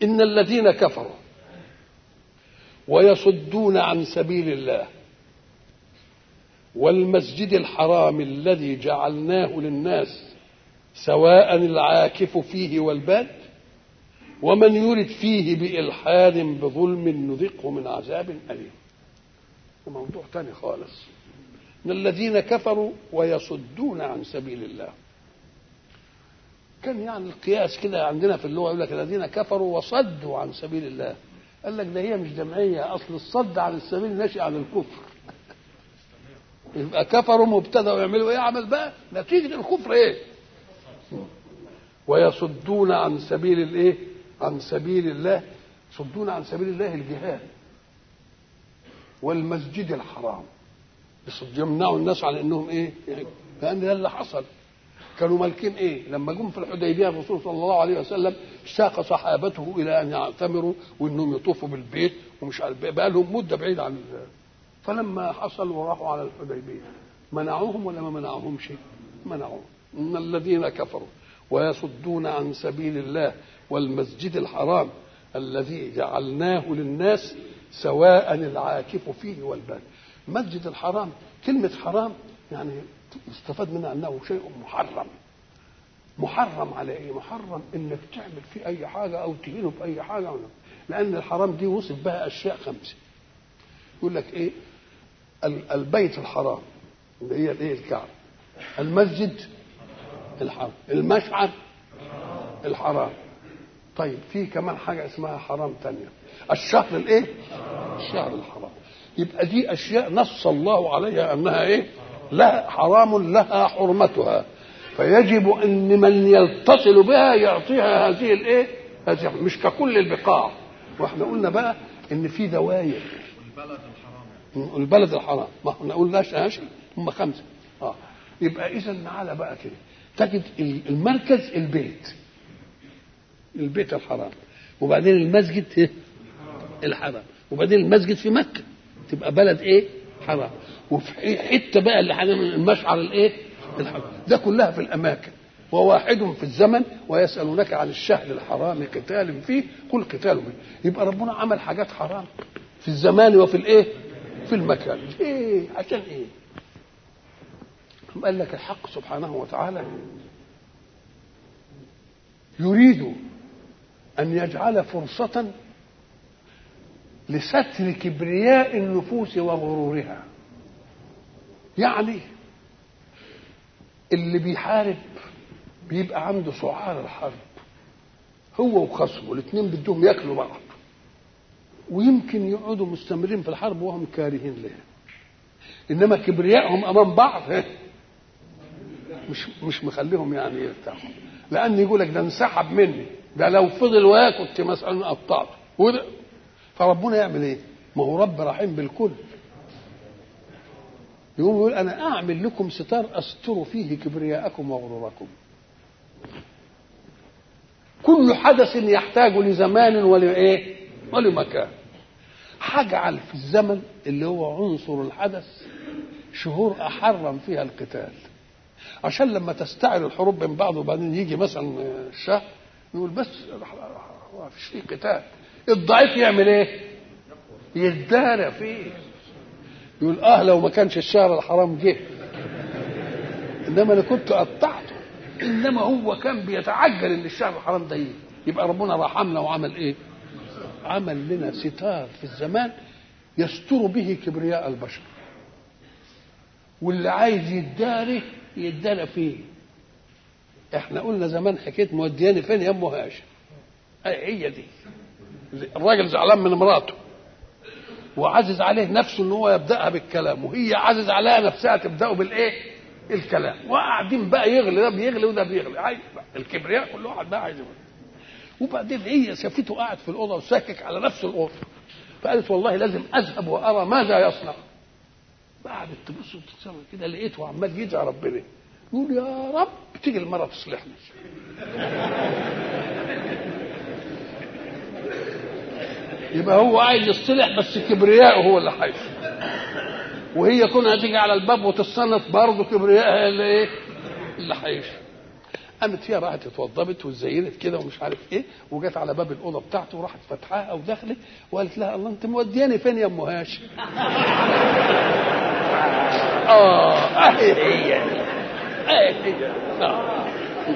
إن الذين كفروا ويصدون عن سبيل الله والمسجد الحرام الذي جعلناه للناس سواء العاكف فيه والباد ومن يرد فيه بإلحاد بظلم نذقه من عذاب أليم ده موضوع تاني خالص من الذين كفروا ويصدون عن سبيل الله كان يعني القياس كده عندنا في اللغه يقول لك الذين كفروا وصدوا عن سبيل الله قال لك ده هي مش جمعيه اصل الصد عن السبيل ناشئ عن الكفر يبقى كفروا مبتدا ويعملوا ايه عمل بقى نتيجه الكفر ايه ويصدون عن سبيل الايه عن سبيل الله يصدون عن سبيل الله الجهاد والمسجد الحرام يصد يمنعوا الناس عن انهم ايه يعني لان ده اللي حصل كانوا مالكين ايه لما جم في الحديبيه الرسول صلى الله عليه وسلم ساق صحابته الى ان يعتمروا وانهم يطوفوا بالبيت ومش عارف بقى لهم مده بعيد عن فلما حصل وراحوا على الحديبيه منعوهم ولا ما منعوهمش منعوهم ان الذين كفروا ويصدون عن سبيل الله والمسجد الحرام الذي جعلناه للناس سواء العاكف فيه والباد المسجد الحرام كلمة حرام يعني يستفاد منها أنه شيء محرم محرم على إيه؟ محرم إنك تعمل فيه أي حاجة أو تهينه في أي حاجة أو لأن الحرام دي وصف بها أشياء خمسة يقول لك إيه؟ البيت الحرام اللي هي الإيه الكعبة المسجد الحرام المشعر الحرام طيب في كمان حاجة اسمها حرام تانية الشهر الايه الشهر الحرام يبقى دي اشياء نص الله عليها انها ايه لا حرام لها حرمتها فيجب ان من يتصل بها يعطيها هذه الايه هذه مش ككل البقاع واحنا قلنا بقى ان في دواير البلد الحرام البلد الحرام ما احنا قلناش ماشي هم خمسه اه يبقى اذا تعالى بقى كده تجد المركز البيت البيت الحرام وبعدين المسجد إيه؟ الحرام وبعدين المسجد في مكه تبقى بلد ايه حرام وفي حته بقى اللي حرام المشعر الايه الحرام ده كلها في الاماكن وواحد في الزمن ويسالونك عن الشهر الحرام قتال فيه قل قتال فيه يبقى ربنا عمل حاجات حرام في الزمان وفي الايه في المكان ايه عشان ايه قال لك الحق سبحانه وتعالى يريد أن يجعل فرصة لستر كبرياء النفوس وغرورها يعني اللي بيحارب بيبقى عنده سعار الحرب هو وخصمه الاثنين بدهم ياكلوا بعض ويمكن يقعدوا مستمرين في الحرب وهم كارهين لها انما كبريائهم امام بعض مش مش مخليهم يعني يرتاحوا لان يقول لك ده انسحب مني ده لو فضل وياه كنت مثلا قطعته وده فربنا يعمل ايه؟ ما هو رب رحيم بالكل يقول يقول انا اعمل لكم ستار استر فيه كبرياءكم وغروركم كل حدث يحتاج لزمان ولايه ولمكان هجعل في الزمن اللي هو عنصر الحدث شهور احرم فيها القتال عشان لما تستعر الحروب بين بعض وبعدين يجي مثلا الشهر يقول بس ما فيش فيه قتال الضعيف يعمل ايه؟ يتدارى فيه يقول اه لو ما كانش الشهر الحرام جه انما انا كنت قطعته انما هو كان بيتعجل ان الشهر الحرام ده يجي يبقى ربنا رحمنا وعمل ايه؟ عمل لنا ستار في الزمان يستر به كبرياء البشر واللي عايز يداري يدارى فيه احنا قلنا زمان حكايه مودياني فين يا ام هاشم هي دي الراجل زعلان من مراته وعزز عليه نفسه ان هو يبداها بالكلام وهي عزز عليها نفسها تبداه بالايه الكلام وقاعدين بقى يغلي ده بيغلي وده بيغلي عايز بقى الكبرياء كل واحد بقى عايز يغلي. وبعدين هي شافته قاعد في الاوضه وساكك على نفس الاوضه فقالت والله لازم اذهب وارى ماذا يصنع قعدت تبص وتتصور كده لقيته عمال يدعي ربنا يقول يا رب تيجي المره تصلحني يبقى هو عايز يصطلح بس كبرياءه هو اللي حي وهي كونها تيجي على الباب وتتصنت برضه كبريائها اللي ايه اللي حيش قامت هي راحت اتوضبت واتزينت كده ومش عارف ايه وجت على باب الاوضه بتاعته وراحت فتحاها ودخلت وقالت لها الله انت مودياني فين يا ام هاشم؟ اه اهي هي اهي هي آه.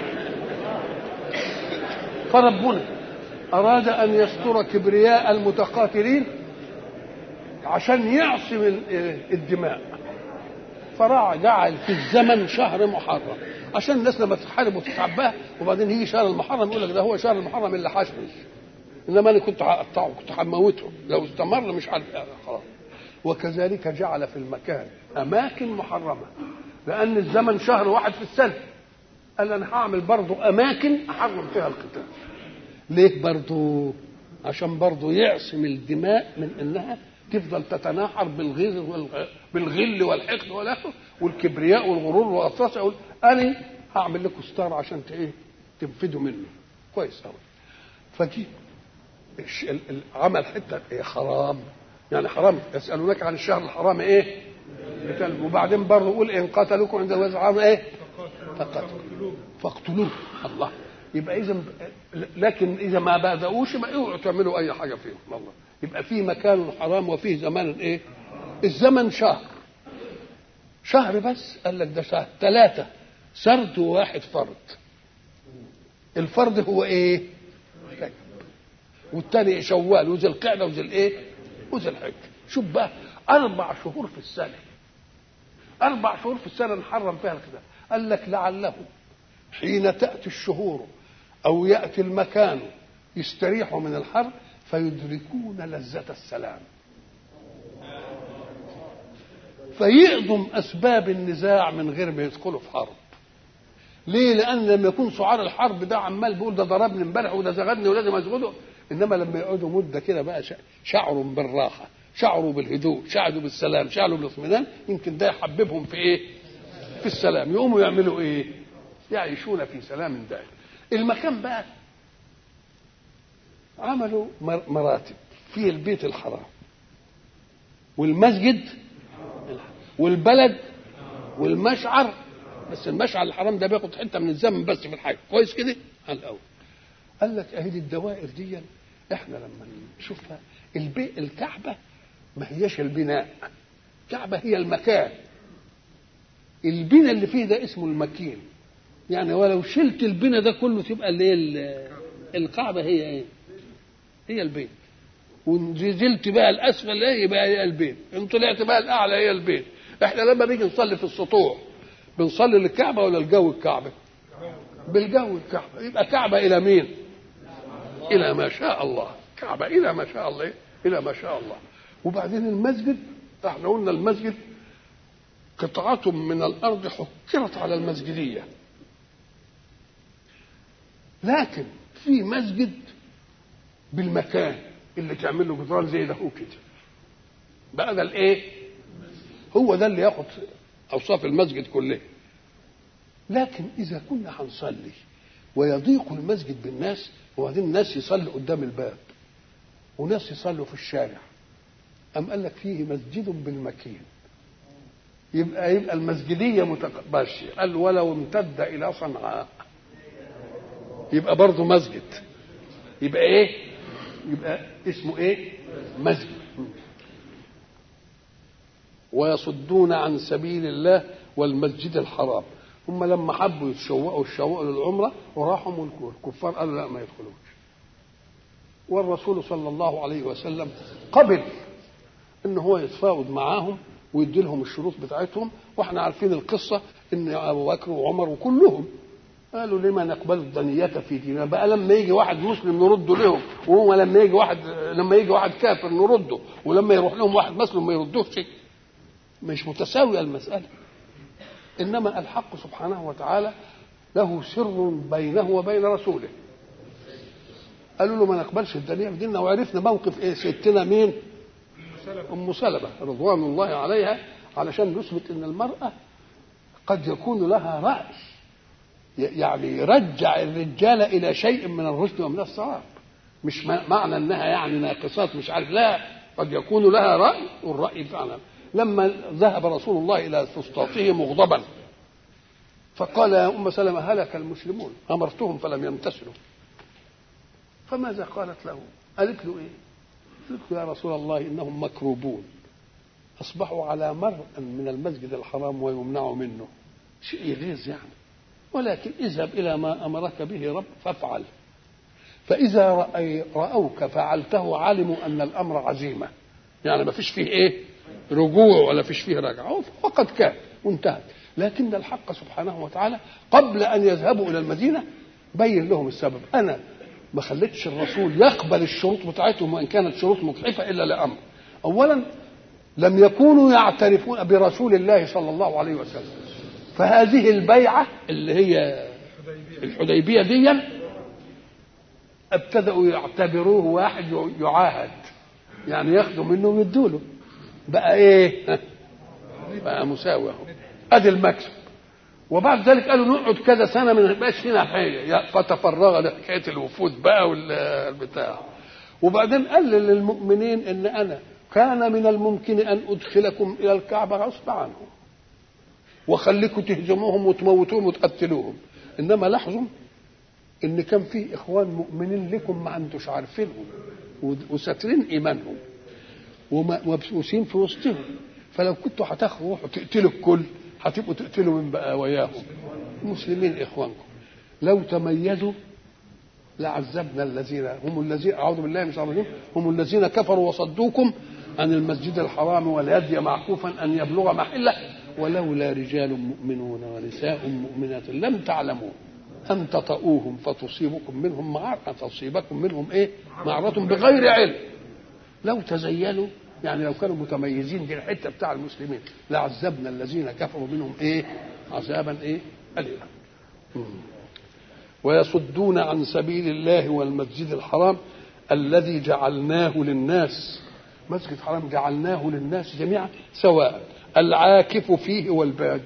فربنا اراد ان يستر كبرياء المتقاتلين عشان يعصم ال- الدماء فراعى جعل في الزمن شهر محرم عشان الناس لما تحارب وتتعباه وبعدين يجي شهر المحرم يقول لك ده هو شهر المحرم اللي حاشني انما انا كنت هقطعه كنت هموته لو استمر مش عارف آه، خلاص وكذلك جعل في المكان اماكن محرمه لان الزمن شهر واحد في السنه قال انا هعمل برضه اماكن احرم فيها القتال ليه برضه عشان برضه يعصم الدماء من انها تفضل تتناحر بالغيظ والغ... بالغل والحقد والاخر والكبرياء والغرور والغطاس يقول انا هعمل لكم ستار عشان ت- ايه تنفذوا مني كويس قوي فجي الش- ال- ال- عمل حته إيه حرام يعني حرام يسالونك عن الشهر الحرام ايه قتال. وبعدين برضه يقول ان قتلوكم عند الوزع الحرام ايه فقتلوه فاقتلوه الله يبقى اذا لكن اذا ما بداوش ما اوعوا تعملوا اي حاجه فيهم والله يبقى في مكان حرام وفيه زمان ايه الزمن شهر شهر بس قال لك ده شهر ثلاثه سرد وواحد فرد الفرد هو ايه رجب والتاني شوال وذي القعده وذي الايه وذي الحج شوف بقى اربع شهور في السنه اربع شهور في السنه نحرم فيها القتال قال لك لعله حين تاتي الشهور او ياتي المكان يستريحوا من الحرب فيدركون لذة السلام فيعظم أسباب النزاع من غير ما يدخلوا في حرب ليه؟ لأن لما يكون سعار الحرب ده عمال بيقول ده ضربني امبارح وده زغدني ولازم أزغده إنما لما يقعدوا مدة كده بقى شع- شعروا بالراحة شعروا بالهدوء شعروا بالسلام شعروا بالاطمئنان يمكن ده يحببهم في إيه؟ في السلام يقوموا يعملوا إيه؟ يعيشون في سلام دائم المكان بقى عملوا مر- مراتب في البيت الحرام والمسجد والبلد والمشعر بس المشعر الحرام ده بياخد حته من الزمن بس في الحاجه كويس كده على الاول قال لك اهي دي الدوائر دي احنا لما نشوفها البي الكعبه ما هياش البناء الكعبه هي المكان البناء اللي فيه ده اسمه المكين يعني ولو شلت البناء ده كله تبقى اللي هي ال- الكعبه هي ايه هي البيت ونزلت بقى الاسفل ايه يبقى هي البيت ان طلعت بقى الاعلى هي البيت احنا لما نيجي نصلي في السطوح بنصلي للكعبه ولا الجو الكعبه بالجو الكعبه يبقى كعبه الى مين الى ما شاء الله كعبه الى ما شاء الله الى ما شاء الله وبعدين المسجد احنا قلنا المسجد قطعة من الأرض حكرت على المسجدية لكن في مسجد بالمكان اللي تعمل له جدران زي ده هو كده بقى ده الايه هو ده اللي ياخد اوصاف المسجد كلها لكن اذا كنا هنصلي ويضيق المسجد بالناس وبعدين الناس يصلوا قدام الباب وناس يصلوا في الشارع أم قال لك فيه مسجد بالمكين يبقى يبقى المسجدية متباشية قال ولو امتد إلى صنعاء يبقى برضه مسجد يبقى ايه يبقى اسمه ايه مسجد ويصدون عن سبيل الله والمسجد الحرام هم لما حبوا يتشوقوا الشوق للعمرة وراحوا ملكوا الكفار قالوا لا ما يدخلوش والرسول صلى الله عليه وسلم قبل ان هو يتفاوض معاهم ويدي لهم الشروط بتاعتهم واحنا عارفين القصه ان ابو بكر وعمر وكلهم قالوا لما نقبل الدنية في ديننا بقى لما يجي واحد مسلم نرده لهم وهو لما يجي واحد لما يجي واحد كافر نرده ولما يروح لهم واحد مسلم ما يردوش شيء مش متساوية المسألة إنما الحق سبحانه وتعالى له سر بينه وبين رسوله قالوا له ما نقبلش الدنيا في ديننا وعرفنا موقف ايه ستنا مين ام سلمة رضوان الله عليها علشان نثبت ان المرأة قد يكون لها رأي يعني يرجع الرجال الى شيء من الرشد ومن الصواب مش معنى انها يعني ناقصات مش عارف لا قد يكون لها راي والراي فعلا لما ذهب رسول الله الى فسطاطه مغضبا فقال يا ام سلمه هلك المسلمون امرتهم فلم يمتثلوا فماذا قالت له قالت له ايه قالت له يا رسول الله انهم مكروبون اصبحوا على مرء من المسجد الحرام ويمنعوا منه شيء يغيظ يعني ولكن اذهب الى ما امرك به رب فافعل فاذا رأي راوك فعلته علموا ان الامر عزيمه يعني ما فيش فيه ايه رجوع ولا فيش فيه رجعه فقد كان وانتهت لكن الحق سبحانه وتعالى قبل ان يذهبوا الى المدينه بين لهم السبب انا ما خليتش الرسول يقبل الشروط بتاعتهم وان كانت شروط مجحفه الا لامر اولا لم يكونوا يعترفون برسول الله صلى الله عليه وسلم فهذه البيعه اللي هي الحديبيه دي ابتدأوا يعتبروه واحد يعاهد يعني ياخدوا منه ويدوا له بقى ايه بقى مساوي اهو ادي المكسب وبعد ذلك قالوا نقعد كذا سنه ما يبقاش فينا حاجه فتفرغ لحكايه الوفود بقى والبتاع وبعدين قال للمؤمنين ان انا كان من الممكن ان ادخلكم الى الكعبه غصب عنهم وخليكم تهزموهم وتموتوهم وتقتلوهم انما لاحظوا ان كان في اخوان مؤمنين لكم ما انتوش عارفينهم وساترين ايمانهم ومبسوسين في وسطهم فلو كنتوا هتاخدوا روحوا تقتلوا الكل هتبقوا تقتلوا من بقى وياهم المسلمين اخوانكم لو تميزوا لعذبنا الذين هم الذين اعوذ بالله من الشيطان الرجيم هم الذين كفروا وصدوكم عن المسجد الحرام والهدي معكوفا ان يبلغ محله ولولا رجال مؤمنون ونساء مؤمنات لم تعلموا ان تطؤوهم فتصيبكم منهم معرة تصيبكم منهم ايه؟ معرة بغير علم لو تزينوا يعني لو كانوا متميزين دي الحته بتاع المسلمين لعذبنا الذين كفروا منهم ايه؟ عذابا ايه؟ اليما. ويصدون عن سبيل الله والمسجد الحرام الذي جعلناه للناس مسجد الحرام جعلناه للناس جميعا سواء العاكف فيه والباد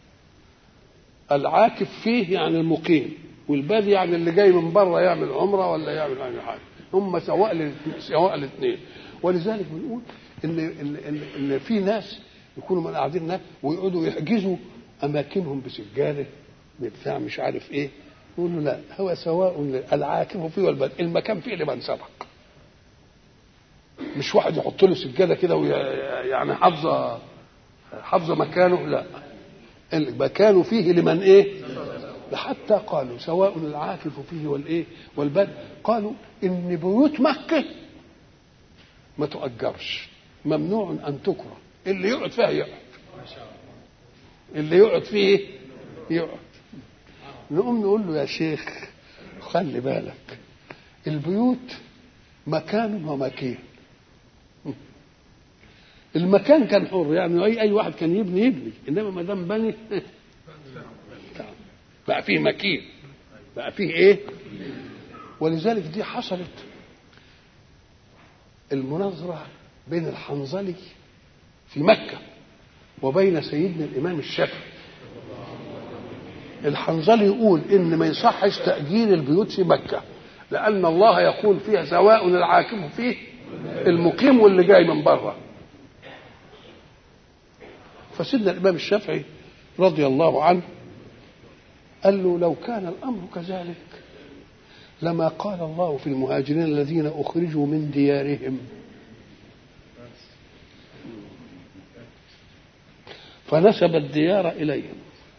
العاكف فيه يعني المقيم والباد يعني اللي جاي من بره يعمل عمره ولا يعمل اي حاجه هم سواء سواء الاثنين ولذلك بنقول ان ان ان, إن في ناس يكونوا من قاعدين هناك ويقعدوا يحجزوا اماكنهم بسجاده بتاع مش عارف ايه يقول له لا هو سواء العاكف فيه والباد المكان فيه لمن سبق مش واحد يحط له سجاده كده يعني حافظه حافظه مكانه لا المكان فيه لمن ايه حتى قالوا سواء العاكف فيه والايه والباد قالوا ان بيوت مكه ما تؤجرش ممنوع ان تكره اللي يقعد فيها يقعد اللي يقعد فيه يقعد نقوم نقول له يا شيخ خلي بالك البيوت مكان ومكين المكان كان حر يعني اي اي واحد كان يبني يبني انما ما دام بني بقى فيه مكين بقى فيه ايه ولذلك دي حصلت المناظرة بين الحنظلي في مكة وبين سيدنا الإمام الشافعي الحنظلي يقول إن ما يصحش تأجير البيوت في مكة لأن الله يقول فيها سواء العاكف فيه المقيم واللي جاي من بره فسيدنا الإمام الشافعي رضي الله عنه قال له لو كان الأمر كذلك لما قال الله في المهاجرين الذين أخرجوا من ديارهم فنسب الديار إليهم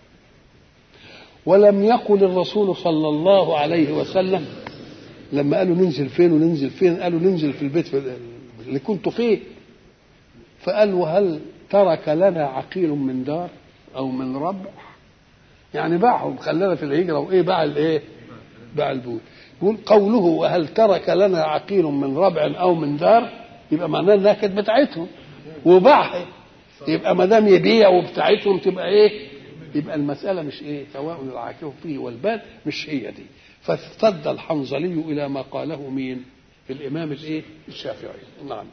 ولم يقل الرسول صلى الله عليه وسلم لما قالوا ننزل فين وننزل فين قالوا ننزل في البيت اللي كنتوا فيه فقال وهل ترك لنا عقيل من دار او من ربع يعني باعهم خلانا في الهجره وايه باع الايه باع البيوت يقول قوله وهل ترك لنا عقيل من ربع او من دار يبقى معناه انها كانت بتاعتهم وباعها يبقى ما دام يبيع وبتاعتهم تبقى ايه يبقى المساله مش ايه سواء العاكف فيه والبال مش هي دي فاستد الحنظلي الى ما قاله مين الامام الايه الشافعي نعم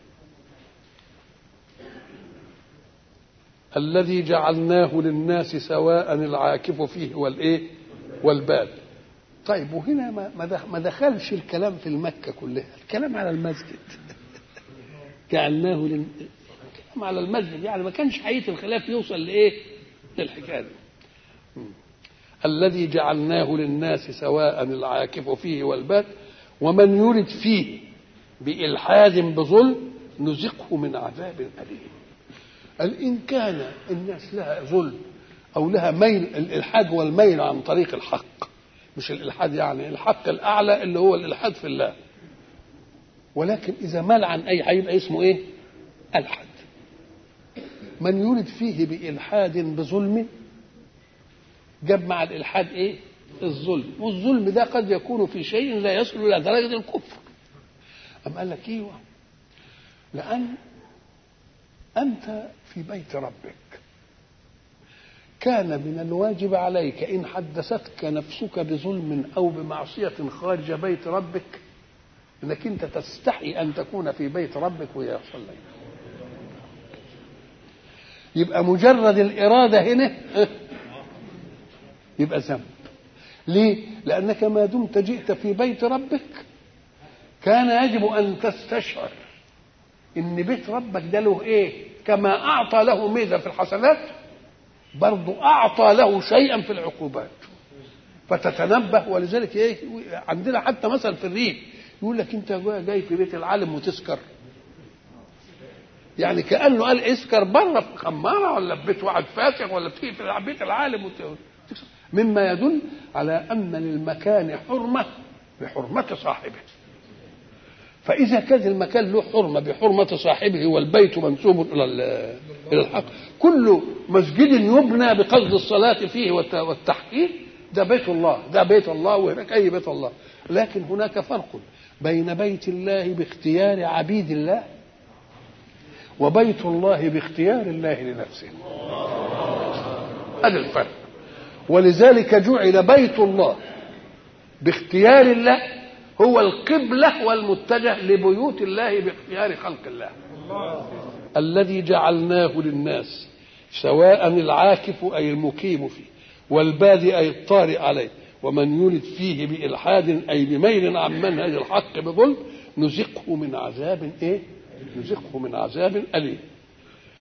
الذي جعلناه للناس سواء العاكف فيه والايه والباد طيب وهنا ما ما دخلش الكلام في المكه كلها الكلام على المسجد جعلناه لل... الكلام على المسجد يعني ما كانش حقيقه الخلاف يوصل لايه للحكايه دي الذي جعلناه للناس سواء العاكف فيه والباد ومن يرد فيه بإلحاد بظلم نزقه من عذاب أليم قال إن كان الناس لها ظلم أو لها ميل الإلحاد هو الميل عن طريق الحق مش الإلحاد يعني الحق الأعلى اللي هو الإلحاد في الله ولكن إذا مال عن أي هيبقى اسمه إيه؟ ألحد من يرد فيه بإلحاد بظلم جاب مع الإلحاد إيه؟ الظلم والظلم ده قد يكون في شيء لا يصل إلى درجة الكفر أم قال لك إيوه لأن أنت في بيت ربك كان من الواجب عليك إن حدثتك نفسك بظلم أو بمعصية خارج بيت ربك انك انت تستحي ان تكون في بيت ربك ويحصل لك يبقى مجرد الاراده هنا يبقى ذنب ليه لانك ما دمت جئت في بيت ربك كان يجب ان تستشعر ان بيت ربك ده له ايه كما اعطى له ميزه في الحسنات برضه اعطى له شيئا في العقوبات فتتنبه ولذلك ايه عندنا حتى مثل في الريف يقول لك انت جاي في بيت العالم وتسكر يعني كانه قال اسكر بره في خماره ولا في بيت واحد فاسق ولا في في بيت العالم وتسكر مما يدل على ان للمكان حرمه بحرمه صاحبه فاذا كان المكان له حرمه بحرمه صاحبه والبيت منسوب الى الى الحق كل مسجد يبنى بقصد الصلاه فيه والتحقيق ده بيت الله ده بيت الله وهناك اي بيت الله لكن هناك فرق بين بيت الله باختيار عبيد الله وبيت الله باختيار الله لنفسه هذا الفرق ولذلك جعل بيت الله باختيار الله هو القبلة والمتجه لبيوت الله باختيار خلق الله الذي جعلناه للناس سواء العاكف أي المقيم فيه والبادي أي الطارئ عليه ومن يولد فيه بإلحاد أي بميل عن منهج الحق بظلم نزقه من عذاب إيه؟ نزقه من عذاب أليم